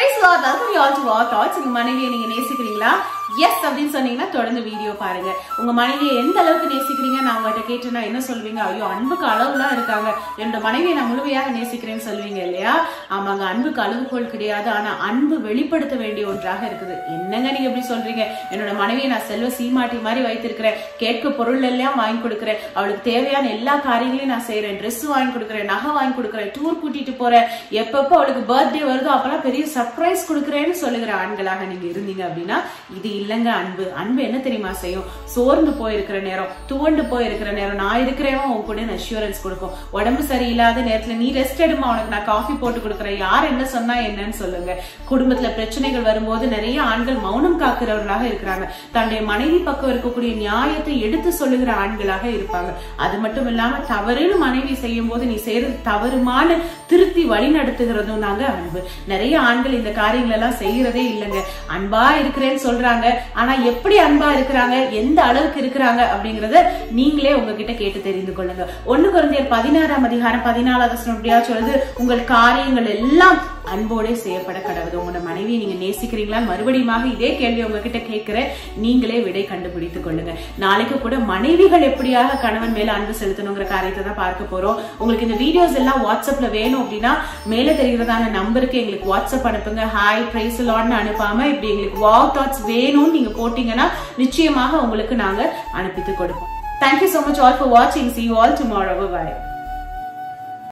price lord welcome you all to war thoughts உங்க மனைவியை நீங்க நேசிக்கிறீங்களா எஸ் அப்படின்னு சொன்னீங்கன்னா தொடர்ந்து வீடியோ பாருங்க உங்க மனைவியை எந்த அளவுக்கு நேசிக்கிறீங்க நான் உங்ககிட்ட கேட்டேன்னா என்ன சொல்வீங்க ஐயோ அன்புக்கு அளவுலாம் இருக்காங்க என்னோட மனைவியை நான் முழுமையாக நேசிக்கிறேன்னு சொல்வீங்க இல்லையா ஆமாங்க அன்புக்கு அளவுகோல் கிடையாது ஆனா அன்பு வெளிப்படுத்த வேண்டிய ஒன்றாக இருக்குது என்னங்க நீங்க எப்படி சொல்றீங்க என்னோட மனைவியை நான் செல்வ சீமாட்டி மாதிரி வைத்திருக்கிறேன் கேட்க பொருள் எல்லாம் வாங்கி கொடுக்குறேன் அவளுக்கு தேவையான எல்லா காரியங்களையும் நான் செய்யறேன் Dress வாங்கி கொடுக்குறேன் நகை வாங்கி கொடுக்குறேன் டூர் கூட்டிட்டு போறேன் எப்பப்போ அவளுக்கு பர்த்டே வருதோ அப்பெல்லாம் பெரிய சர்ப்ரைஸ் கொடுக்குறேன்னு சொல்லுகிற ஆண்களாக நீங்க இருந்தீங்க அப்படின்னா இது இல்லைங்க அன்பு அன்பு என்ன தெரியுமா செய்யும் சோர்ந்து போயிருக்கிற நேரம் துவண்டு போயிருக்கிற நேரம் நான் இருக்கிறேன் உன் கூட அஷூரன்ஸ் கொடுக்கும் உடம்பு சரியில்லாத நேரத்துல நீ ரெஸ்ட் எடுமா உனக்கு நான் காஃபி போட்டு கொடுக்குறேன் யார் என்ன சொன்னா என்னன்னு சொல்லுங்க குடும்பத்துல பிரச்சனைகள் வரும்போது நிறைய ஆண்கள் மௌனம் காக்கிறவர்களாக இருக்கிறாங்க தன்னுடைய மனைவி பக்கம் இருக்கக்கூடிய நியாயத்தை எடுத்து சொல்லுகிற ஆண்களாக இருப்பாங்க அது மட்டும் இல்லாம தவறுன்னு மனைவி செய்யும் போது நீ செய்யறது தவறுமான திருத்தி வழி நடத்துகிறதும் தாங்க அன்பு நிறைய ஆண்கள் இந்த காரியங்கள் எல்லாம் செய்யறதே இல்லைங்க அன்பா இருக்கிறேன்னு சொல்றாங்க ஆனா எப்படி அன்பா இருக்கிறாங்க எந்த அளவுக்கு இருக்கிறாங்க அப்படிங்கறத நீங்களே உங்ககிட்ட கேட்டு தெரிந்து கொள்ளுங்க ஒண்ணு குழந்தையர் பதினாறாம் அதிகாரம் பதினாலாவது வசனம் அப்படியா சொல்லுது உங்கள் காரியங்கள் எல்லாம் அன்போடே செய்யப்பட கடவுது உங்களோட மனைவியை நீங்க நேசிக்கிறீங்களா மறுபடியும் இதே கேள்வி உங்ககிட்ட கேட்கிறேன் நீங்களே விடை கண்டுபிடித்துக் கொள்ளுங்க நாளைக்கு கூட மனைவிகள் எப்படியாக கணவன் மேல அன்பு செலுத்தணுங்கிற காரியத்தை தான் பார்க்க போறோம் உங்களுக்கு இந்த வீடியோஸ் எல்லாம் வாட்ஸ்அப்ல வேணும் அப்படின்னா மேல தெரிகிறதான நம்பருக்கு எங்களுக்கு வாட்ஸ்அப் அனுப்புங்க ஹாய் பிரைஸ் லாட்னு அனுப்பாம இப்படி எங்களுக்கு வாவ் தாட்ஸ் வேணும்னு நீங்க போட்டீங்கன்னா நிச்சயமாக உங்களுக்கு நாங்க அனுப்பித்து கொடுப்போம் thank you so much all for watching see you all tomorrow bye